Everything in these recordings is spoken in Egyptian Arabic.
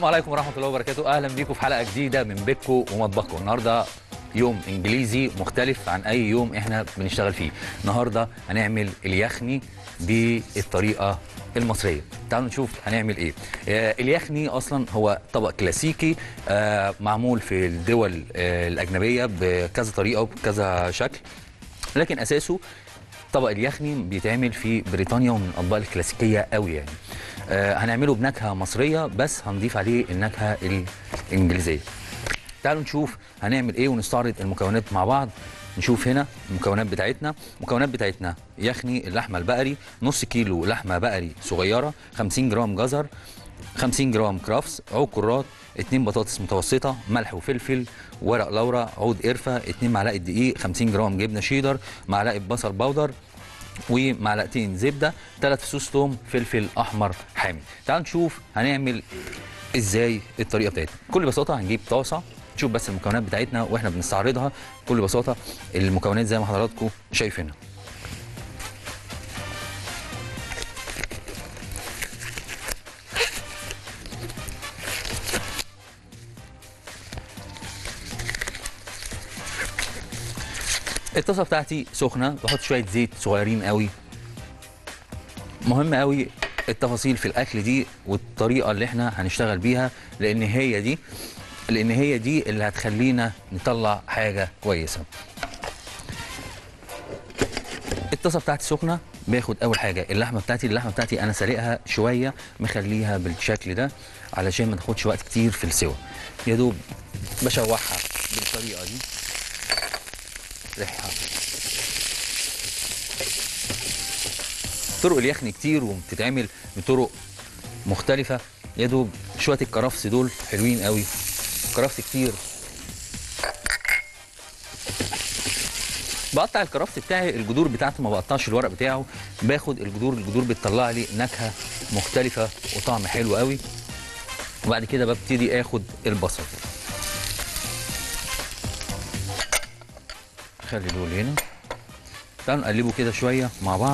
السلام عليكم ورحمه الله وبركاته اهلا بيكم في حلقه جديده من بيتكو ومطبخكم النهارده يوم انجليزي مختلف عن اي يوم احنا بنشتغل فيه النهارده هنعمل اليخني بالطريقه المصريه تعالوا نشوف هنعمل ايه آه اليخني اصلا هو طبق كلاسيكي آه معمول في الدول آه الاجنبيه بكذا طريقه وبكذا شكل لكن اساسه طبق اليخني بيتعمل في بريطانيا ومن الاطباق الكلاسيكيه قوي يعني آه هنعمله بنكهه مصريه بس هنضيف عليه النكهه الانجليزيه تعالوا نشوف هنعمل ايه ونستعرض المكونات مع بعض نشوف هنا المكونات بتاعتنا المكونات بتاعتنا يخني اللحمه البقري نص كيلو لحمه بقري صغيره 50 جرام جزر 50 جرام كرافس عود كرات 2 بطاطس متوسطه ملح وفلفل ورق لورا عود قرفه 2 معلقه دقيق 50 جرام جبنه شيدر معلقه بصل بودر ومعلقتين زبده ثلاث فصوص توم فلفل احمر حامي تعالوا نشوف هنعمل ازاي الطريقه بتاعتنا بكل بساطه هنجيب طاسه نشوف بس المكونات بتاعتنا واحنا بنستعرضها بكل بساطه المكونات زي ما حضراتكم شايفينها الطاسه بتاعتي سخنه بحط شويه زيت صغيرين قوي مهم قوي التفاصيل في الاكل دي والطريقه اللي احنا هنشتغل بيها لان هي دي لان هي دي اللي هتخلينا نطلع حاجه كويسه الطاسه بتاعتي سخنه باخد اول حاجه اللحمه بتاعتي اللحمه بتاعتي انا سالقها شويه مخليها بالشكل ده علشان ما تاخدش وقت كتير في السوا يا دوب بشوحها بالطريقه دي ريحها طرق اليخني كتير وبتتعمل بطرق مختلفة يا دوب شوية الكرفس دول حلوين قوي كرفس كتير بقطع الكرفس بتاعي الجذور بتاعته ما بقطعش الورق بتاعه باخد الجذور الجذور بتطلع لي نكهة مختلفة وطعم حلو قوي وبعد كده ببتدي اخد البصل خلي دول هنا تعالوا نقلبه كده شويه مع بعض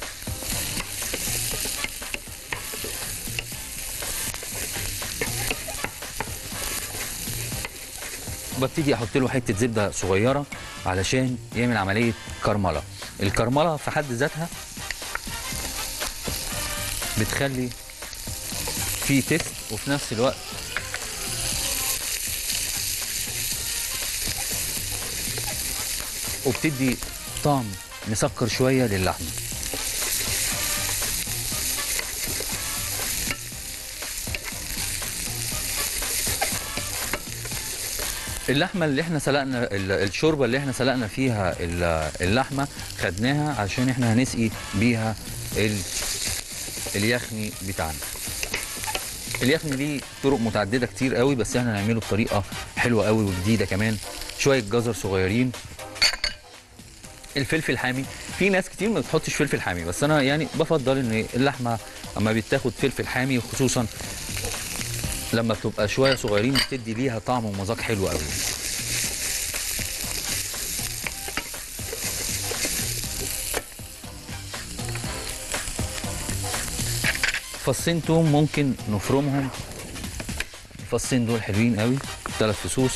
ببتدي احط له حته زبده صغيره علشان يعمل عمليه كرمله الكرمله في حد ذاتها بتخلي في تيست وفي نفس الوقت وبتدي طعم مسكر شويه للحمه اللحمه اللي احنا سلقنا الشوربه اللي احنا سلقنا فيها اللحمه خدناها عشان احنا هنسقي بيها اليخني بتاعنا اليخني ليه طرق متعدده كتير قوي بس احنا هنعمله بطريقه حلوه قوي وجديده كمان شويه جزر صغيرين الفلفل الحامي في ناس كتير ما بتحطش فلفل حامي بس انا يعني بفضل ان اللحمه اما بتاخد فلفل حامي خصوصا لما بتبقى شويه صغيرين بتدي ليها طعم ومذاق حلو قوي فصين توم ممكن نفرمهم الفصين دول حلوين قوي ثلاث فصوص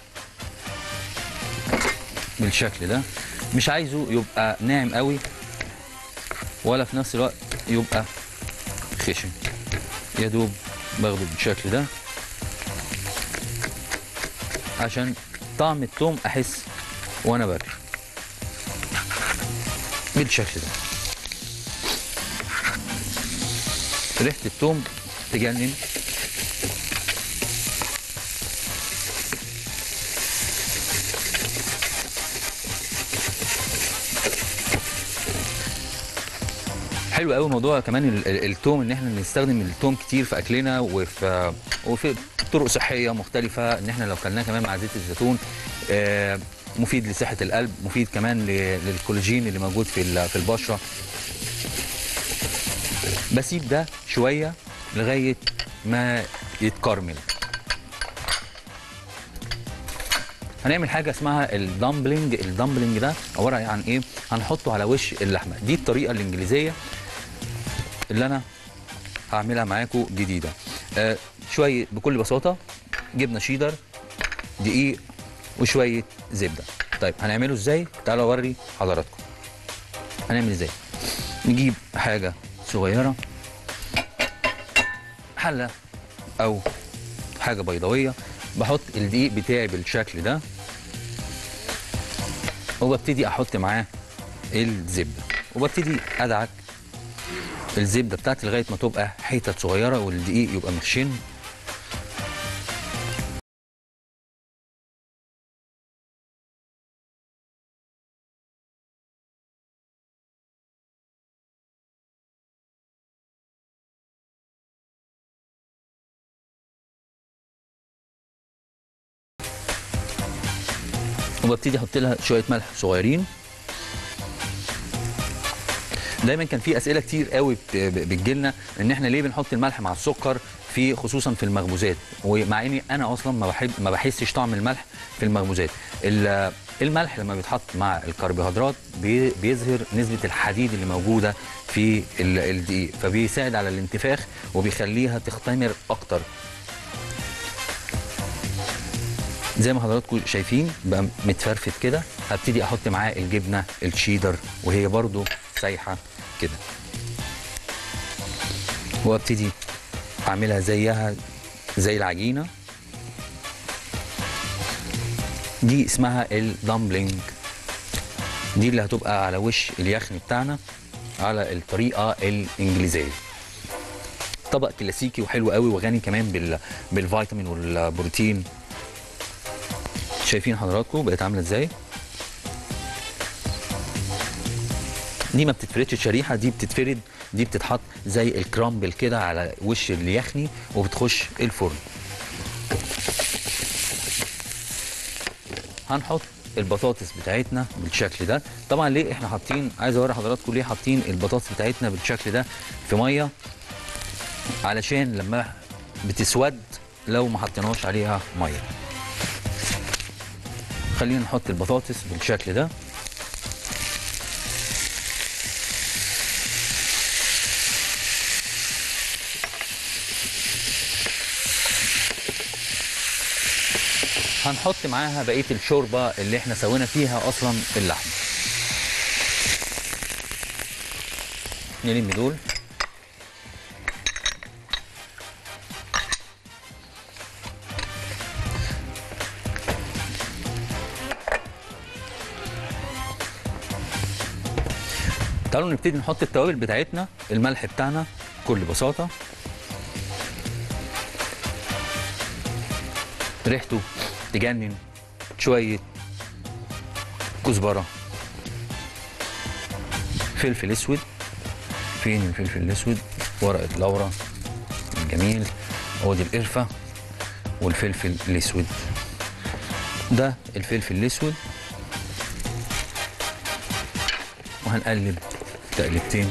بالشكل ده مش عايزه يبقى ناعم قوي ولا في نفس الوقت يبقى خشن يا دوب باخده بالشكل ده عشان طعم التوم احس وانا باكل بالشكل ده ريحه التوم تجنن حلو قوي موضوع كمان التوم ان احنا نستخدم التوم كتير في اكلنا وفي وفي طرق صحيه مختلفه ان احنا لو كلناه كمان مع زيت الزيتون مفيد لصحه القلب مفيد كمان للكولاجين اللي موجود في في البشره بسيب ده شويه لغايه ما يتكرمل هنعمل حاجه اسمها الدمبلنج الدمبلنج ده عباره عن ايه هنحطه على وش اللحمه دي الطريقه الانجليزيه اللي انا هعملها معاكم جديده آه شويه بكل بساطه جبنه شيدر دقيق وشويه زبده طيب هنعمله ازاي تعالوا اوري حضراتكم هنعمل ازاي نجيب حاجه صغيره حله او حاجه بيضاويه بحط الدقيق بتاعي بالشكل ده وببتدي احط معاه الزبده وببتدي ادعك الزبده بتاعتي لغايه ما تبقى حتت صغيره والدقيق يبقى مخشن وببتدي احط لها شويه ملح صغيرين دايما كان في اسئله كتير قوي بت- بتجيلنا ان احنا ليه بنحط الملح مع السكر في خصوصا في المخبوزات ومع اني انا اصلا ما بحب ما بحسش طعم الملح في المخبوزات ال- الملح لما بيتحط مع الكربوهيدرات بي- بيظهر نسبه الحديد اللي موجوده في ال- الدقيق فبيساعد على الانتفاخ وبيخليها تختمر اكتر زي ما حضراتكم شايفين بقى متفرفت كده هبتدي احط معاه الجبنه الشيدر وهي برضو سايحه كده وابتدي اعملها زيها زي العجينه دي اسمها الدمبلينج دي اللي هتبقى على وش اليخن بتاعنا على الطريقه الانجليزيه طبق كلاسيكي وحلو قوي وغني كمان بال... بالفيتامين والبروتين شايفين حضراتكم بقت عامله ازاي دي ما بتتفردش شريحه دي بتتفرد دي بتتحط زي الكرامبل كده على وش اليخني وبتخش الفرن هنحط البطاطس بتاعتنا بالشكل ده طبعا ليه احنا حاطين عايز اوري حضراتكم ليه حاطين البطاطس بتاعتنا بالشكل ده في ميه علشان لما بتسود لو ما حطيناش عليها ميه خلينا نحط البطاطس بالشكل ده هنحط معاها بقيه الشوربه اللي احنا سوينا فيها اصلا اللحم نلم دول تعالوا نبتدي نحط التوابل بتاعتنا الملح بتاعنا بكل بساطه ريحته تجنن شويه كزبره فلفل اسود فين الفلفل الاسود ورقه لورا الجميل ادي القرفه والفلفل الاسود ده الفلفل الاسود وهنقلب تقلبتين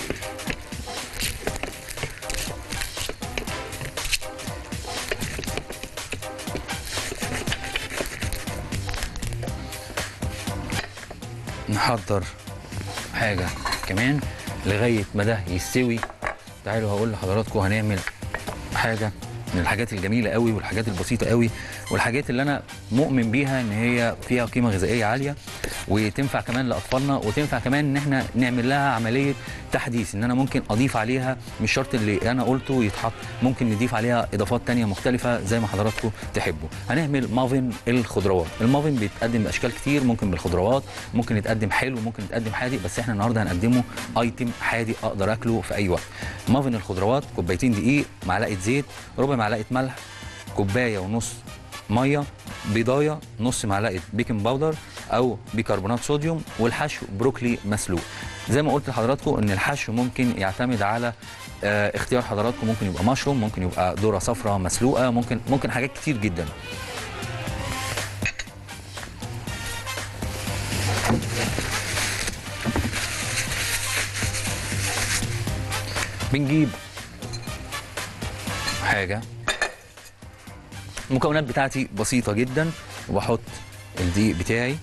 نحضر حاجة كمان لغاية ما ده يستوي تعالوا هقول لحضراتكم هنعمل حاجة من الحاجات الجميلة قوي والحاجات البسيطة قوي والحاجات اللي أنا مؤمن بيها إن هي فيها قيمة غذائية عالية وتنفع كمان لأطفالنا وتنفع كمان إن إحنا نعمل لها عملية تحديث إن أنا ممكن أضيف عليها مش شرط اللي أنا قلته يتحط ممكن نضيف عليها إضافات تانية مختلفة زي ما حضراتكم تحبوا هنعمل مافن الخضروات المافن بيتقدم بأشكال كتير ممكن بالخضروات ممكن يتقدم حلو ممكن يتقدم حادق بس إحنا النهاردة هنقدمه أيتم حادق أقدر أكله في أي وقت مافن الخضروات كوبايتين دقيق معلقة زيت ربع معلقة ملح كوباية ونص ميه بيضايه نص معلقه بيكنج باودر او بيكربونات صوديوم والحشو بروكلي مسلوق زي ما قلت لحضراتكم ان الحشو ممكن يعتمد على آه، اختيار حضراتكم ممكن يبقى مشروم ممكن يبقى ذره صفراء مسلوقه ممكن ممكن حاجات كتير جدا بنجيب حاجه المكونات بتاعتي بسيطة جدا وبحط الدقيق بتاعي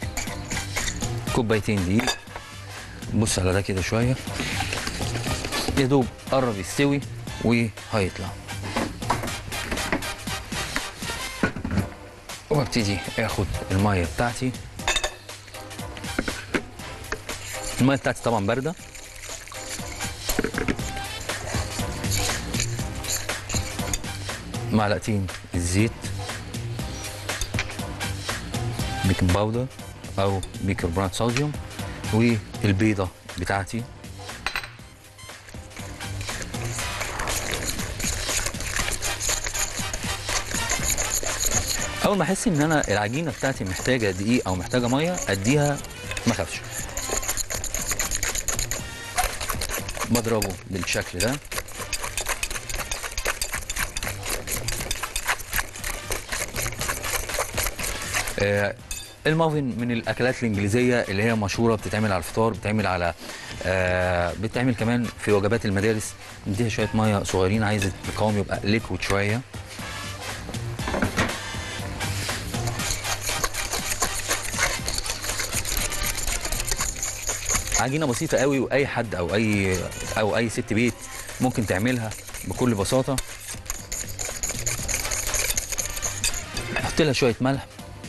كوبايتين دقيق بص على ده كده شوية يا دوب قرب يستوي وهيطلع وابتدي اخد الميه بتاعتي الميه بتاعتي طبعا بارده معلقتين الزيت بيكنج باودر او بيكربونات صوديوم والبيضه بتاعتي اول ما احس ان انا العجينه بتاعتي محتاجه دقيق او محتاجه ميه اديها ما اخافش بضربه بالشكل ده آه، المافن من الاكلات الانجليزيه اللي هي مشهوره بتتعمل على الفطار بتتعمل على آه، بتتعمل كمان في وجبات المدارس نديها شويه ميه صغيرين عايز القوام يبقى ليكويد شويه عجينه بسيطه قوي واي حد او اي او اي ست بيت ممكن تعملها بكل بساطه نحط لها شويه ملح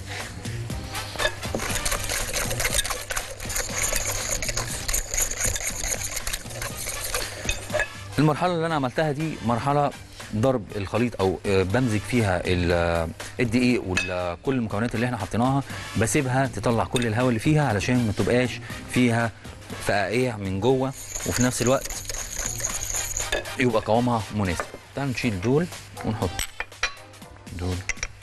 المرحله اللي انا عملتها دي مرحله ضرب الخليط او آه، بمزج فيها ال- آه، الدقيق وكل المكونات اللي احنا حطيناها بسيبها تطلع كل الهواء اللي فيها علشان ما تبقاش فيها فقاقيع من جوه وفي نفس الوقت يبقى قوامها مناسب تعالوا نشيل دول ونحط دول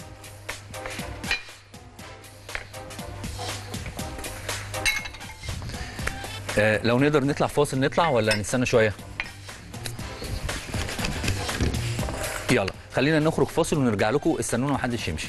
آه لو نقدر نطلع فاصل نطلع ولا نستنى شويه يلا خلينا نخرج فاصل ونرجع لكم استنونا محدش يمشي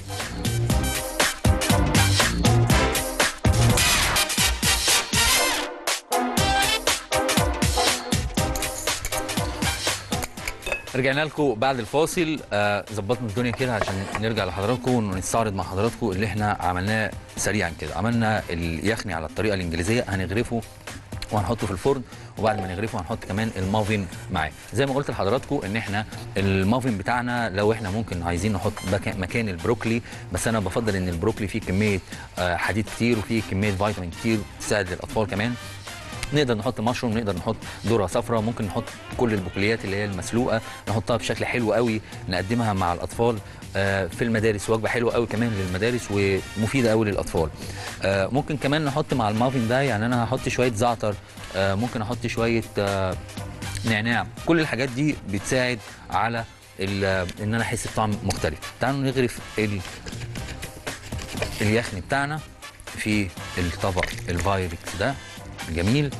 رجعنا لكم بعد الفاصل آه، ظبطنا الدنيا كده عشان نرجع لحضراتكم ونستعرض مع حضراتكم اللي احنا عملناه سريعا كده عملنا اليخني على الطريقه الانجليزيه هنغرفه وهنحطه في الفرن وبعد ما نغرفه هنحط كمان المافين معاه زي ما قلت لحضراتكم ان احنا المافين بتاعنا لو احنا ممكن عايزين نحط بك- مكان البروكلي بس انا بفضل ان البروكلي فيه كميه آه، حديد كتير وفيه كميه فيتامين كتير تساعد للاطفال كمان نقدر نحط مشروم نقدر نحط ذره صفراء ممكن نحط كل البقوليات اللي هي المسلوقه نحطها بشكل حلو قوي نقدمها مع الاطفال آه، في المدارس وجبه حلوه قوي كمان للمدارس ومفيده قوي للاطفال آه، ممكن كمان نحط مع المافين ده يعني انا هحط شويه زعتر آه، ممكن احط شويه آه، نعناع كل الحاجات دي بتساعد على ال- ان انا احس بطعم مختلف تعالوا نغرف ال- اليخني بتاعنا في الطبق الفايركس ده جميل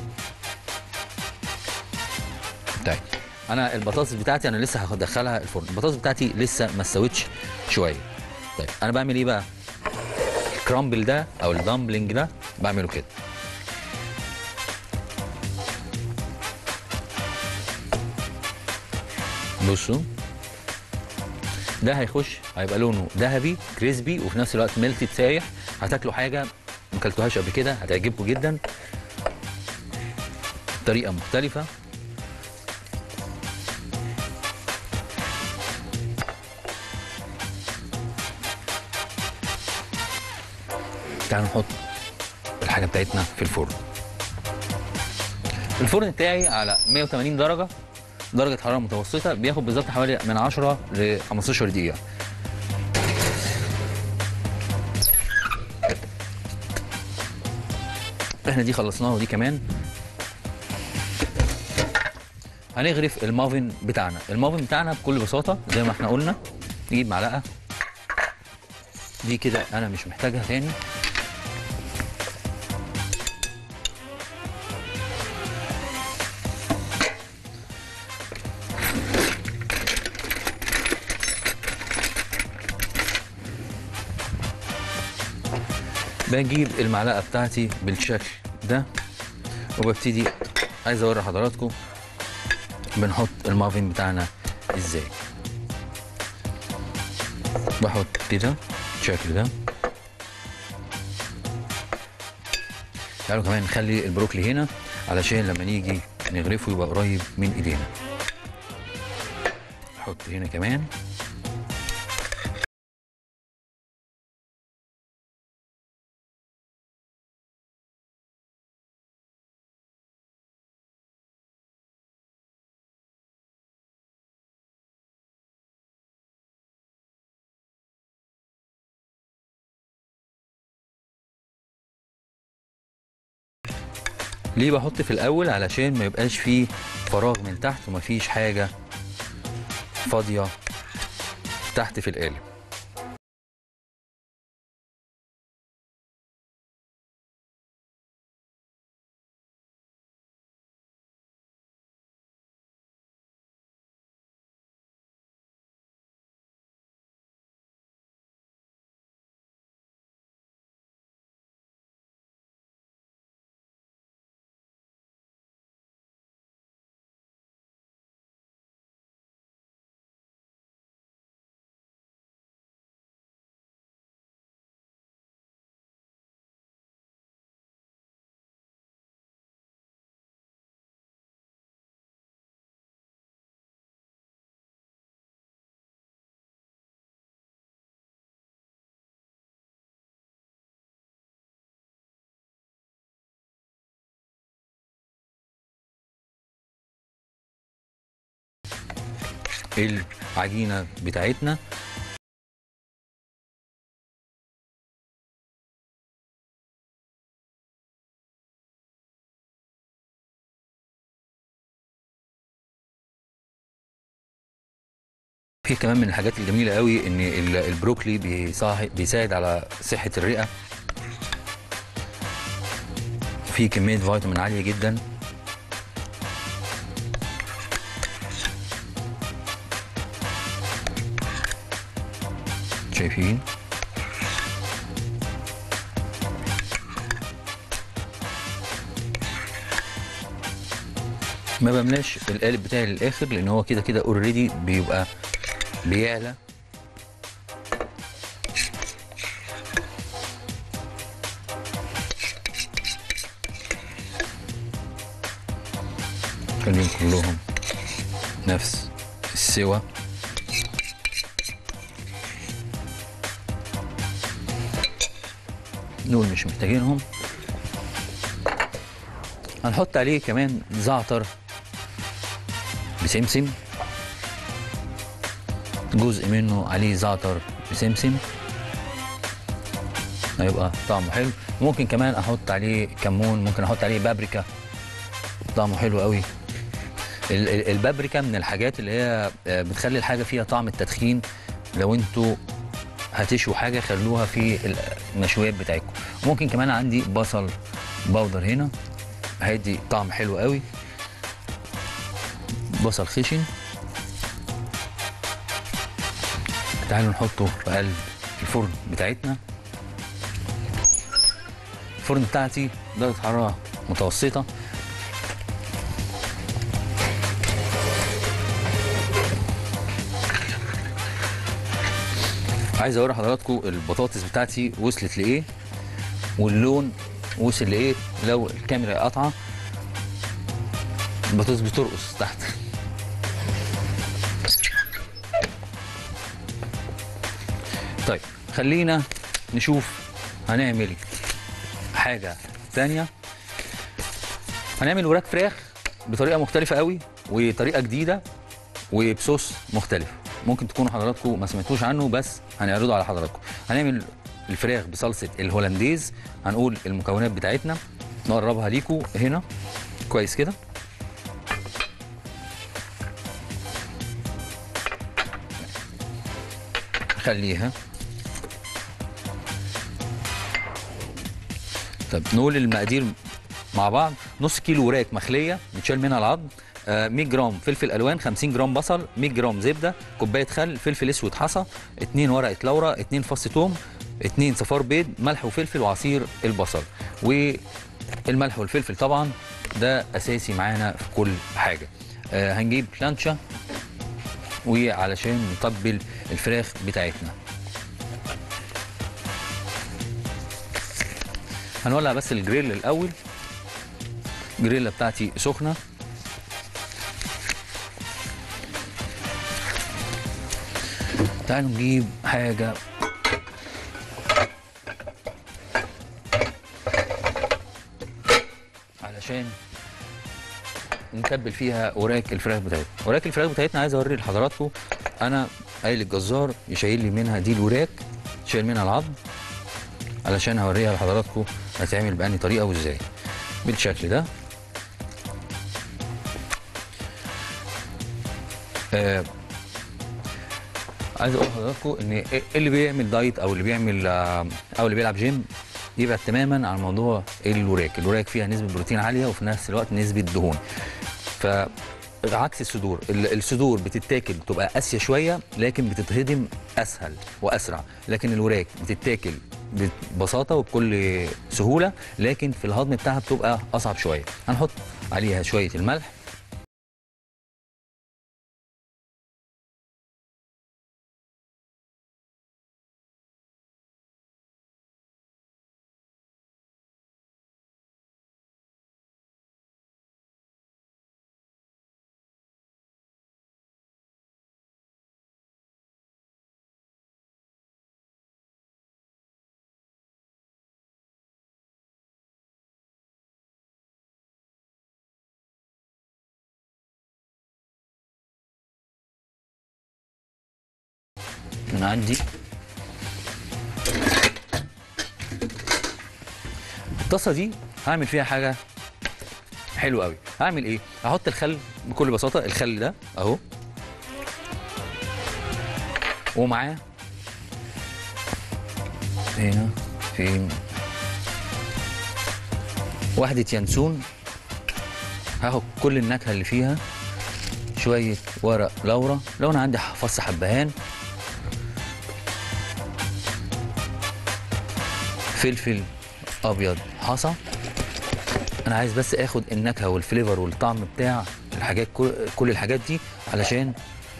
طيب انا البطاطس بتاعتي انا لسه هدخلها الفرن البطاطس بتاعتي لسه ما استوتش شويه طيب انا بعمل ايه بقى الكرامبل ده او الدامبلنج ده بعمله كده بصوا ده هيخش هيبقى لونه ذهبي كريسبي وفي نفس الوقت ميلتي سايح هتاكلوا حاجه ما اكلتوهاش قبل كده هتعجبكم جدا طريقه مختلفه تعالوا نحط الحاجه بتاعتنا في الفرن الفرن بتاعي على 180 درجه درجه حراره متوسطه بياخد بالظبط حوالي من 10 ل 15 دقيقه احنا دي خلصناها ودي كمان هنغرف المافن بتاعنا المافن بتاعنا بكل بساطه زي ما احنا قلنا نجيب معلقه دي كده انا مش محتاجها تاني بجيب المعلقه بتاعتي بالشكل ده وببتدي عايز اوري حضراتكم بنحط المافين بتاعنا ازاي بحط كده بالشكل ده تعالوا كمان نخلي البروكلي هنا علشان لما نيجي نغرفه يبقى قريب من ايدينا نحط هنا كمان ليه بحط في الاول علشان ما يبقاش فيه فراغ من تحت وما فيش حاجه فاضيه تحت في القالب العجينه بتاعتنا في كمان من الحاجات الجميله قوي ان ال- البروكلي بيساعد بيساعد على صحه الرئه في كميه فيتامين عاليه جدا شايفين ما بملاش القالب بتاعي للاخر لان هو كده كده اوريدي بيبقى بيعلى خليهم كلهم نفس السوى دول مش محتاجينهم هنحط عليه كمان زعتر بسمسم جزء منه عليه زعتر بسمسم هيبقى طعمه حلو ممكن كمان احط عليه كمون ممكن احط عليه بابريكا طعمه حلو قوي ال- ال- البابريكا من الحاجات اللي هي آه، بتخلي الحاجه فيها طعم التدخين لو انتوا هتشوا حاجه خلوها في المشويات بتاعتكم ممكن كمان عندي بصل بودر هنا هيدي طعم حلو قوي بصل خشن تعالوا نحطه في قلب الفرن بتاعتنا الفرن بتاعتي درجه حراره متوسطه عايز اوري حضراتكم البطاطس بتاعتي وصلت لايه واللون وصل لايه لو الكاميرا قاطعه البطاطس بترقص تحت طيب خلينا نشوف هنعمل حاجه ثانيه هنعمل وراك فراخ بطريقه مختلفه قوي وطريقه جديده وبصوص مختلف ممكن تكونوا حضراتكم ما سمعتوش عنه بس هنعرضه على حضراتكم هنعمل الفراخ بصلصه الهولنديز هنقول المكونات بتاعتنا نقربها ليكم هنا كويس كده خليها طب نقول المقادير مع بعض نص كيلو وراك مخليه بتشال منها العظم آه، 100 جرام فلفل الوان 50 جرام بصل 100 جرام زبده كوبايه خل فلفل اسود حصى 2 ورقه لورا 2 فص ثوم 2 صفار بيض ملح وفلفل وعصير البصل والملح والفلفل طبعا ده اساسي معانا في كل حاجه آه، هنجيب بلانشا وعلشان نتبل الفراخ بتاعتنا هنولع بس الجريل الاول الجريلا بتاعتي سخنه تعالوا نجيب حاجه علشان نتبل فيها وراك الفراخ بتاعتنا وراك الفراخ بتاعتنا عايز اوري لحضراتكم انا قايل للجزار يشيل لي منها دي الوراك شايل منها العظم علشان هوريها لحضراتكم هتعمل بأني طريقه وازاي بالشكل ده آه عايز اقول لحضراتكم ان اللي بيعمل دايت او اللي بيعمل آه، او اللي بيلعب جيم يبعد تماما عن موضوع الوراك الوراك فيها نسبه بروتين عاليه وفي نفس الوقت نسبه دهون ف عكس الصدور ال- الصدور بتتاكل بتبقى قاسيه شويه لكن بتتهضم اسهل واسرع لكن الوراك بتتاكل ببساطه وبكل سهوله لكن في الهضم بتاعها بتبقى اصعب شويه هنحط عليها شويه الملح من عندي الطاسه دي هعمل فيها حاجه حلوه قوي هعمل ايه هحط الخل بكل بساطه الخل ده اهو ومعاه هنا فين واحدة ينسون هاخد كل النكهة اللي فيها شوية ورق لورا لو أنا عندي فص حبهان فلفل ابيض حصى انا عايز بس اخد النكهه والفليفر والطعم بتاع الحاجات كل, كل الحاجات دي علشان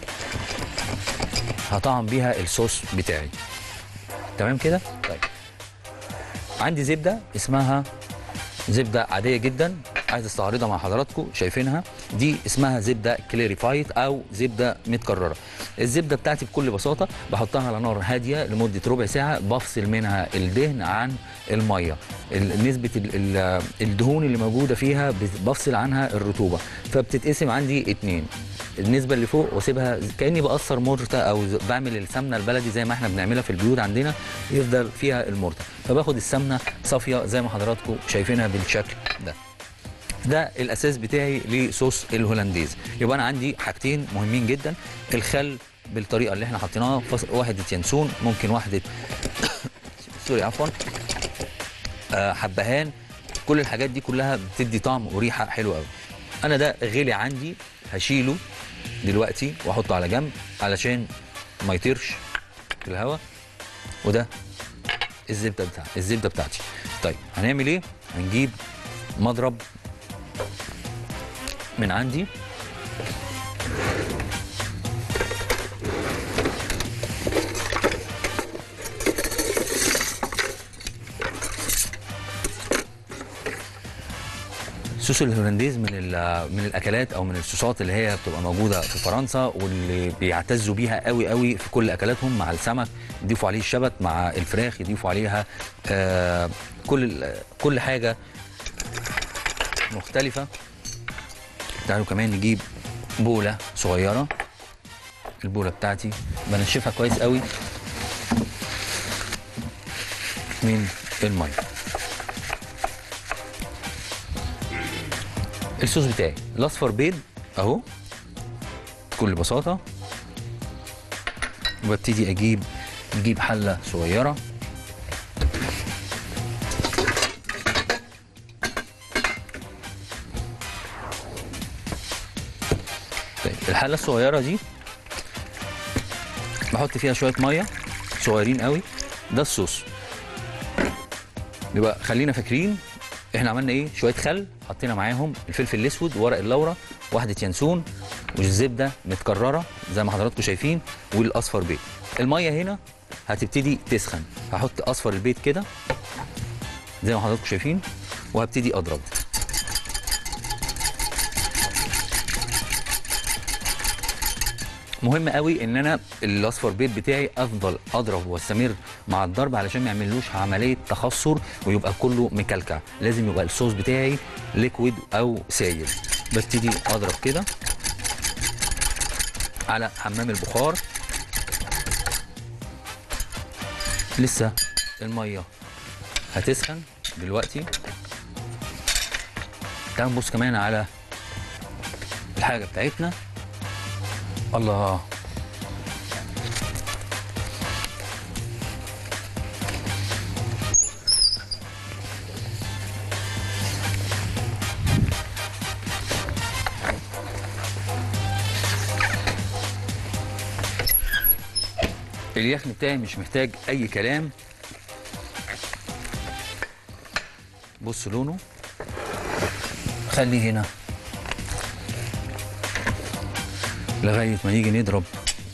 هطعم بيها الصوص بتاعي تمام كده طيب عندي زبده اسمها زبده عاديه جدا عايز استعرضها مع حضراتكم شايفينها دي اسمها زبده كليريفايد او زبده متكرره الزبده بتاعتي بكل بساطه بحطها على نار هاديه لمده ربع ساعه بفصل منها الدهن عن الميه ال- نسبه ال- ال- الدهون اللي موجوده فيها بت- بفصل عنها الرطوبه فبتتقسم عندي اتنين النسبه اللي فوق واسيبها كاني بقصر مرته او ز- بعمل السمنه البلدي زي ما احنا بنعملها في البيوت عندنا يفضل فيها المرته فباخد السمنه صافيه زي ما حضراتكم شايفينها بالشكل ده ده الاساس بتاعي لصوص الهولنديز يبقى انا عندي حاجتين مهمين جدا الخل بالطريقه اللي احنا حطيناها فص- واحده ينسون ممكن واحده سوري عفوا آه، حبهان كل الحاجات دي كلها بتدي طعم وريحه حلوه قوي انا ده غلي عندي هشيله دلوقتي واحطه على جنب علشان ما يطيرش في الهواء وده الزبده بتاع الزبده بتاعتي طيب هنعمل ايه هنجيب مضرب من عندي صوص الهولنديز من ال- من الاكلات او من الصوصات اللي هي بتبقى موجوده في فرنسا واللي بيعتزوا بيها قوي قوي في كل اكلاتهم مع السمك يضيفوا عليه الشبت مع الفراخ يضيفوا عليها آه كل ال- كل حاجه مختلفه تعالوا كمان نجيب بوله صغيره البوله بتاعتي بنشفها كويس قوي من الميه الصوص بتاعي الاصفر بيض اهو بكل بساطه وببتدي اجيب نجيب حله صغيره طيب الحله الصغيره دي بحط فيها شويه ميه صغيرين قوي ده الصوص يبقى خلينا فاكرين احنا عملنا ايه شويه خل حطينا معاهم الفلفل الاسود ورق اللورا واحده ينسون والزبده متكرره زي ما حضراتكم شايفين والاصفر بيض الميه هنا هتبتدي تسخن هحط اصفر البيض كده زي ما حضراتكم شايفين وهبتدي اضرب مهم قوي ان انا الاصفر بيض بتاعي افضل اضرب واستمر مع الضرب علشان ما يعملوش عمليه تخثر ويبقى كله مكلكع لازم يبقى الصوص بتاعي ليكويد او سايل ببتدي اضرب كده على حمام البخار لسه الميه هتسخن دلوقتي تعال نبص كمان على الحاجه بتاعتنا الله اليخن بتاعي مش محتاج اي كلام بص لونه خليه هنا لغايه ما نيجي نضرب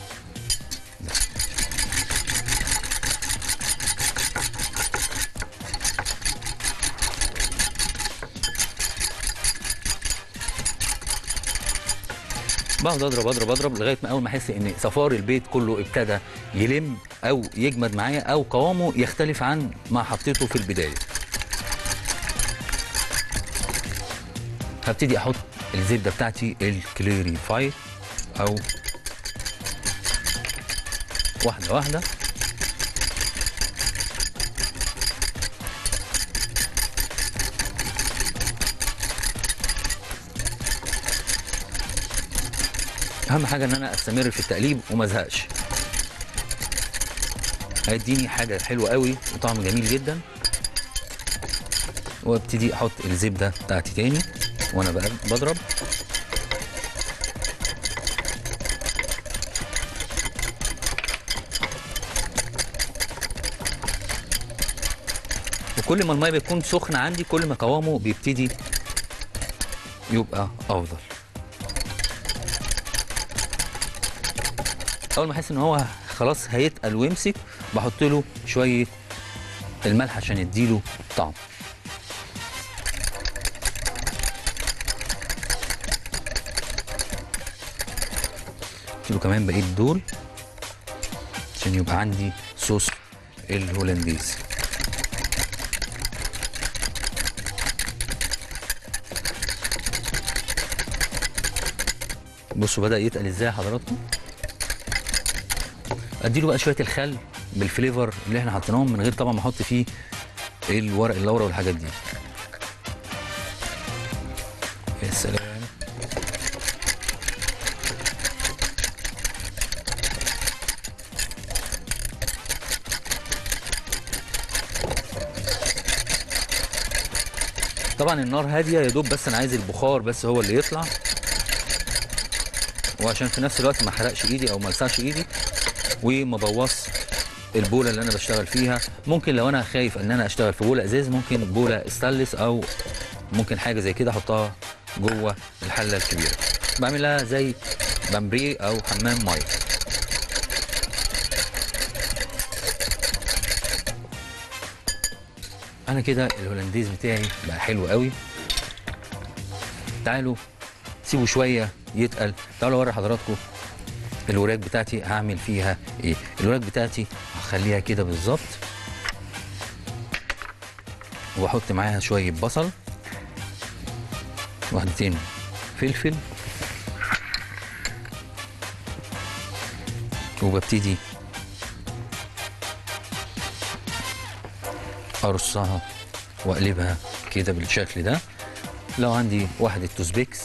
بقعد اضرب اضرب اضرب لغايه ما اول ما احس ان صفار البيت كله ابتدى يلم او يجمد معايا او قوامه يختلف عن ما حطيته في البدايه هبتدي احط الزبده بتاعتي الكليري فاي او واحده واحده اهم حاجه ان انا استمر في التقليب وما ازهقش هيديني حاجه حلوه قوي وطعم جميل جدا وابتدي احط الزبده بتاعتي تاني وانا بقى- بضرب وكل ما الميه بتكون سخنه عندي كل ما قوامه بيبتدي يبقى افضل اول ما احس ان هو خلاص هيتقل ويمسك بحط له شويه الملح عشان يديله طعم له كمان بقيه دول عشان يبقى عندي صوص الهولنديز بصوا بدأ يتقل ازاي حضراتكم اديله بقى شويه الخل بالفليفر اللي احنا حطيناهم من غير طبعا ما احط فيه الورق اللورا والحاجات دي يا سلام طبعا النار هاديه يا دوب بس انا عايز البخار بس هو اللي يطلع وعشان في نفس الوقت ما احرقش ايدي او ما السعش ايدي وما بوظ البوله اللي انا بشتغل فيها ممكن لو انا خايف ان انا اشتغل في بوله ازاز ممكن بوله استانلس او ممكن حاجه زي كده احطها جوه الحله الكبيره بعملها زي بامبري او حمام ميه انا كده الهولنديز بتاعي بقى حلو قوي تعالوا سيبوا شويه يتقل تعالوا اوري حضراتكم الوراك بتاعتي هعمل فيها ايه الوراك بتاعتي هخليها كده بالظبط واحط معاها شويه بصل واحدتين فلفل وببتدي ارصها واقلبها كده بالشكل ده لو عندي واحدة توزبيكس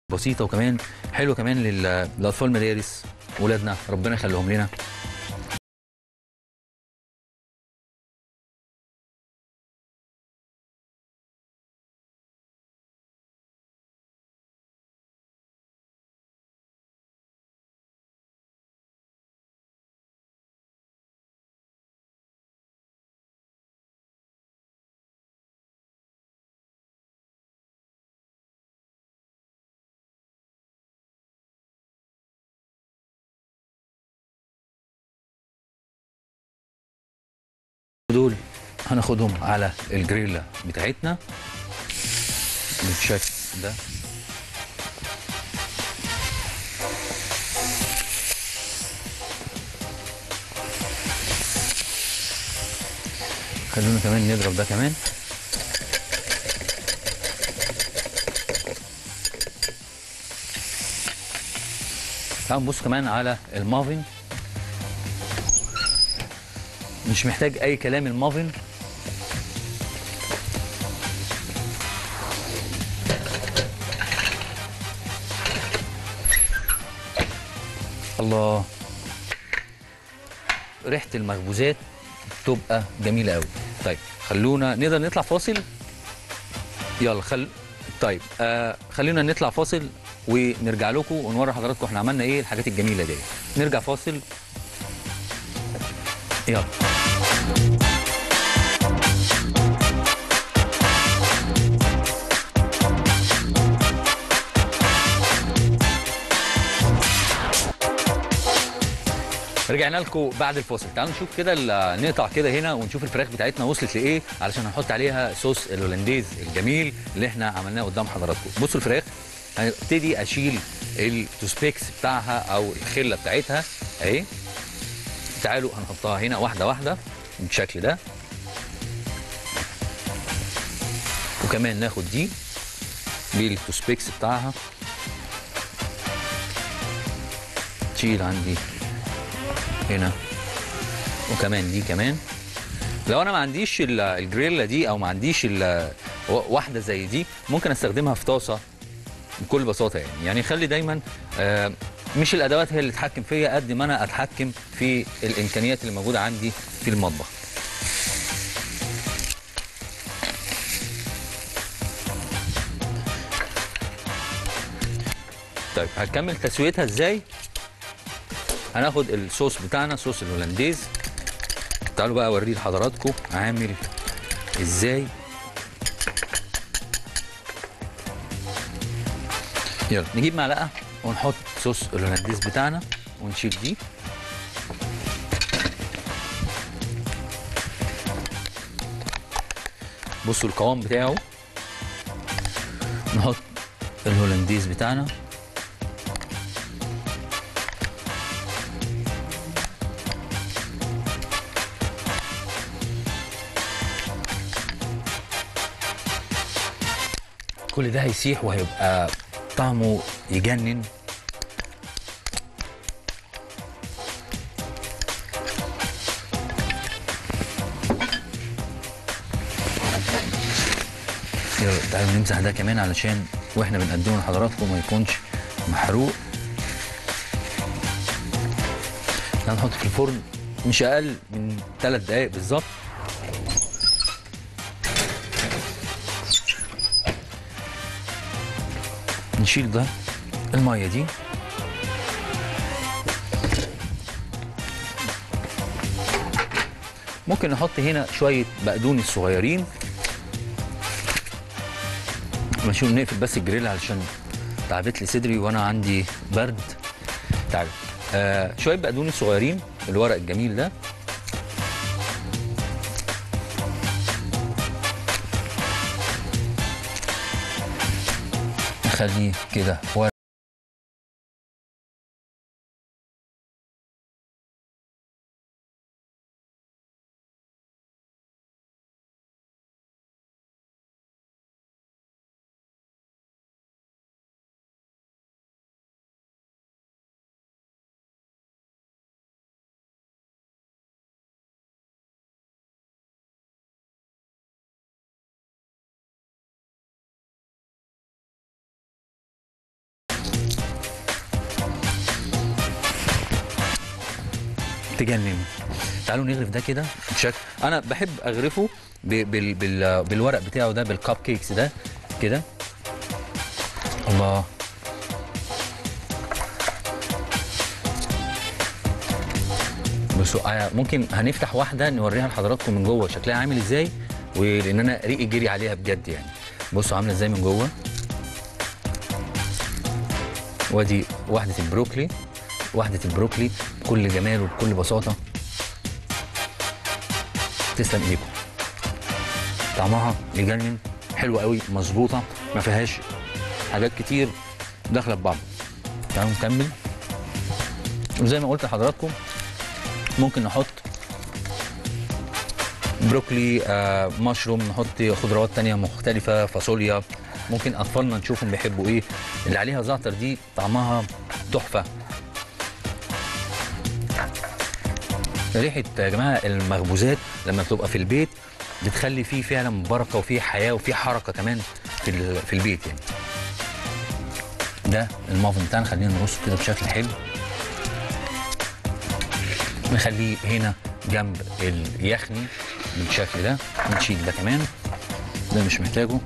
بسيطه وكمان حلوه كمان لل- للاطفال مدارس ولادنا ربنا يخليهم لنا دول هناخدهم على الجريلا بتاعتنا بالشكل ده خلونا كمان نضرب ده كمان تعالوا نبص كمان على المافن مش محتاج اي كلام المافن الله ريحه المخبوزات تبقى جميله قوي طيب خلونا نقدر نطلع فاصل يلا خل طيب آه خلينا نطلع فاصل ونرجع لكم ونوري حضراتكم احنا عملنا ايه الحاجات الجميله دي نرجع فاصل يلا رجعنا لكم بعد الفاصل تعالوا نشوف كده ال- نقطع كده هنا ونشوف الفراخ بتاعتنا وصلت لايه علشان هنحط عليها صوص الهولنديز الجميل اللي احنا عملناه قدام حضراتكم بصوا الفراخ هبتدي اشيل التوسبيكس بتاعها او الخله بتاعتها اهي تعالوا هنحطها هنا واحده واحده بالشكل ده وكمان ناخد دي بالتوسبيكس بتاعها تشيل عندي هنا وكمان دي كمان لو انا ما عنديش ال- الجريلا دي او ما عنديش ال- و- واحده زي دي ممكن استخدمها في طاسه بكل بساطه يعني يعني خلي دايما آه، مش الادوات هي اللي تتحكم فيا قد ما انا اتحكم في الامكانيات اللي موجوده عندي في المطبخ طيب هكمل تسويتها ازاي هناخد الصوص بتاعنا صوص الهولنديز تعالوا بقى اوريه لحضراتكم عامل ازاي يلا نجيب معلقه ونحط صوص الهولنديز بتاعنا ونشيل دي بصوا القوام بتاعه نحط الهولنديز بتاعنا كل ده هيسيح وهيبقى طعمه يجنن يلا تعالوا نمسح ده كمان علشان واحنا بنقدمه لحضراتكم ما يكونش محروق تعالوا نحط في الفرن مش اقل من ثلاث دقائق بالظبط نشيل ده المية دي ممكن نحط هنا شوية بقدونس صغيرين ماشي نقفل بس الجريل علشان تعبت لي صدري وانا عندي برد تعال آه شوية بقدونس صغيرين الورق الجميل ده نخليه كده ورق تجنن تعالوا نغرف ده كده بشكل انا بحب اغرفه ب- بال... بال... بالورق بتاعه ده بالكاب كيكس ده كده الله بصوا آه، ممكن هنفتح واحده نوريها لحضراتكم من جوه شكلها عامل ازاي ولان انا ريقي جري عليها بجد يعني بصوا عامله ازاي من جوه وادي واحده البروكلي واحده البروكلي بكل جمال وبكل بساطه تسلم ايديكم طعمها يجنن حلوه قوي مظبوطه ما فيهاش حاجات كتير داخله في بعض تعالوا نكمل وزي ما قلت لحضراتكم ممكن نحط بروكلي آه مشروم نحط خضروات تانية مختلفة فاصوليا ممكن أطفالنا نشوفهم بيحبوا إيه اللي عليها زعتر دي طعمها تحفة ريحة يا جماعة المخبوزات لما بتبقى في البيت بتخلي فيه فعلا بركة وفيه حياة وفيه حركة كمان في ال- في البيت يعني ده المافن بتاعنا خلينا نرصه كده بشكل حلو نخليه هنا جنب اليخني بالشكل ده نشيل ده كمان ده مش محتاجه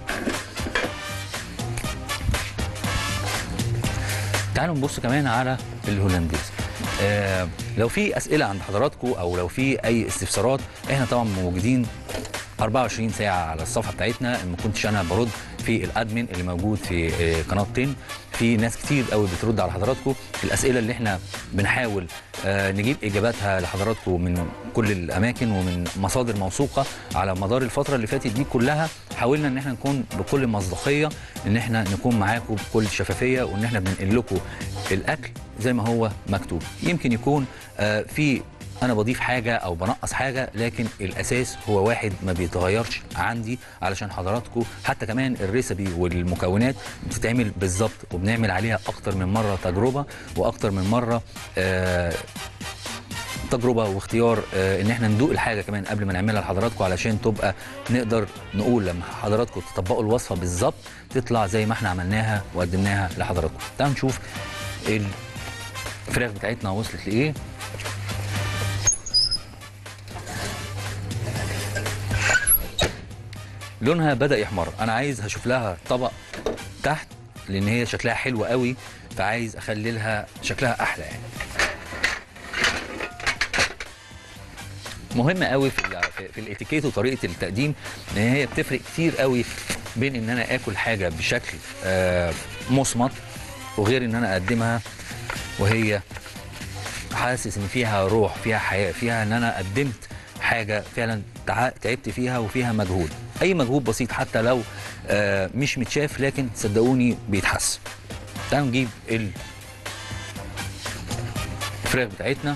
تعالوا نبص كمان على الهولنديز آه لو في اسئله عند حضراتكم او لو في اي استفسارات احنا طبعا موجودين 24 ساعه على الصفحه بتاعتنا ما كنتش انا برد في الادمن اللي موجود في آه، قناه تن في ناس كتير قوي بترد على حضراتكم الاسئله اللي احنا بنحاول آه، نجيب اجاباتها لحضراتكم من كل الاماكن ومن مصادر موثوقه على مدار الفتره اللي فاتت دي كلها حاولنا ان احنا نكون بكل مصداقيه ان احنا نكون معاكم بكل شفافيه وان احنا بننقل لكم الاكل زي ما هو مكتوب يمكن يكون آه، في انا بضيف حاجه او بنقص حاجه لكن الاساس هو واحد ما بيتغيرش عندي علشان حضراتكم حتى كمان الريسبي والمكونات بتتعمل بالظبط وبنعمل عليها اكتر من مره تجربه واكتر من مره آه تجربه واختيار آه ان احنا ندوق الحاجه كمان قبل ما نعملها لحضراتكم علشان تبقى نقدر نقول لما حضراتكم تطبقوا الوصفه بالظبط تطلع زي ما احنا عملناها وقدمناها لحضراتكم تعالوا نشوف الفراخ بتاعتنا وصلت لايه لونها بدا يحمر انا عايز هشوف لها طبق تحت لان هي شكلها حلو قوي فعايز اخلي لها شكلها احلى يعني مهم قوي في ال- في- في الاتيكيت وطريقه التقديم ان هي بتفرق كتير قوي بين ان انا اكل حاجه بشكل آه، مصمت وغير ان انا اقدمها وهي حاسس ان فيها روح فيها حياه فيها ان انا قدمت حاجه فعلا تع- تعبت فيها وفيها مجهود اي مجهود بسيط حتى لو آه، مش متشاف لكن صدقوني بيتحس تعالوا نجيب الفراخ بتاعتنا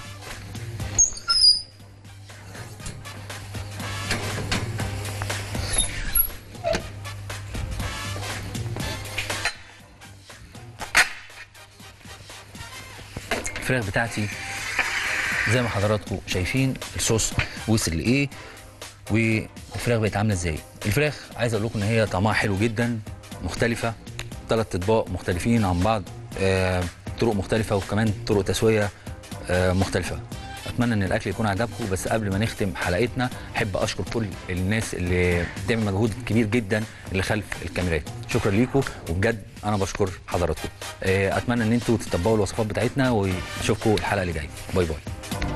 الفراخ بتاعتي زي ما حضراتكم شايفين الصوص وصل لايه والفراخ بقت عامله ازاي الفراخ عايز اقول لكم ان هي طعمها حلو جدا مختلفه ثلاث اطباق مختلفين عن بعض آه، طرق مختلفه وكمان طرق تسويه آه، مختلفه اتمنى ان الاكل يكون عجبكم بس قبل ما نختم حلقتنا احب اشكر كل الناس اللي بتعمل مجهود كبير جدا اللي خلف الكاميرات شكرا ليكم وبجد انا بشكر حضراتكم آه، اتمنى ان انتوا تتبعوا الوصفات بتاعتنا واشوفكم الحلقه اللي جايه باي باي